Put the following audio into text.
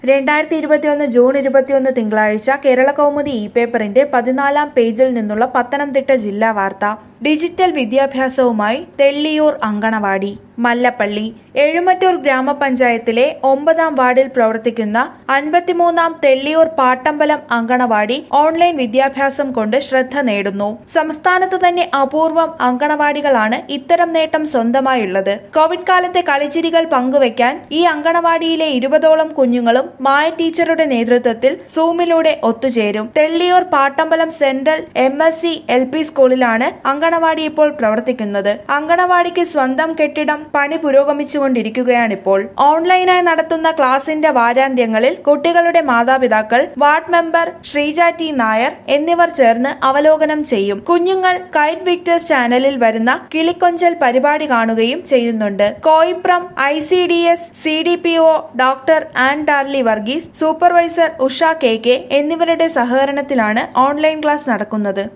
രണ്ടായിരത്തി ഇരുപത്തിയൊന്ന് ജൂൺ ഇരുപത്തിയൊന്ന് തിങ്കളാഴ്ച കേരള കൗമുദി ഇ പേപ്പറിന്റെ പതിനാലാം പേജിൽ നിന്നുള്ള പത്തനംതിട്ട ജില്ലാ വാർത്ത ഡിജിറ്റൽ വിദ്യാഭ്യാസവുമായി തെള്ളിയൂർ അങ്കണവാടി മല്ലപ്പള്ളി എഴുമറ്റൂർ ഗ്രാമപഞ്ചായത്തിലെ ഒമ്പതാം വാർഡിൽ പ്രവർത്തിക്കുന്ന അൻപത്തിമൂന്നാം തെള്ളിയൂർ പാട്ടമ്പലം അങ്കണവാടി ഓൺലൈൻ വിദ്യാഭ്യാസം കൊണ്ട് ശ്രദ്ധ നേടുന്നു സംസ്ഥാനത്ത് തന്നെ അപൂർവം അങ്കണവാടികളാണ് ഇത്തരം നേട്ടം സ്വന്തമായുള്ളത് കോവിഡ് കാലത്തെ കളിച്ചിരികൾ പങ്കുവയ്ക്കാൻ ഈ അങ്കണവാടിയിലെ ഇരുപതോളം കുഞ്ഞുങ്ങളും മായ ടീച്ചറുടെ നേതൃത്വത്തിൽ സൂമിലൂടെ ഒത്തുചേരും Thelliyoor Pattambalam central M S C L P സ്കൂളിലാണ് അങ്കണവാടി ഇപ്പോൾ പ്രവർത്തിക്കുന്നത് അങ്കണവാടിക്ക് സ്വന്തം കെട്ടിടം പണി പുരോഗമിച്ചുകൊണ്ടിരിക്കുകയാണിപ്പോൾ ഓൺലൈനായി നടത്തുന്ന ക്ലാസിന്റെ വാരാന്ത്യങ്ങളിൽ കുട്ടികളുടെ മാതാപിതാക്കൾ ward member Sreeja T Nair എന്നിവർ ചേർന്ന് അവലോകനം ചെയ്യും കുഞ്ഞുങ്ങൾ കൈറ്റ് വിക്ടേഴ്സ് ചാനലിൽ വരുന്ന കിളിക്കൊഞ്ചൽ പരിപാടി കാണുകയും ചെയ്യുന്നുണ്ട് Koipuram I C D S C D P O doctor Ann Darly Varghese supervisor Usha K K എന്നിവരുടെ സഹകരണത്തിലാണ് ഓൺലൈൻ ക്ലാസ് നടക്കുന്നത്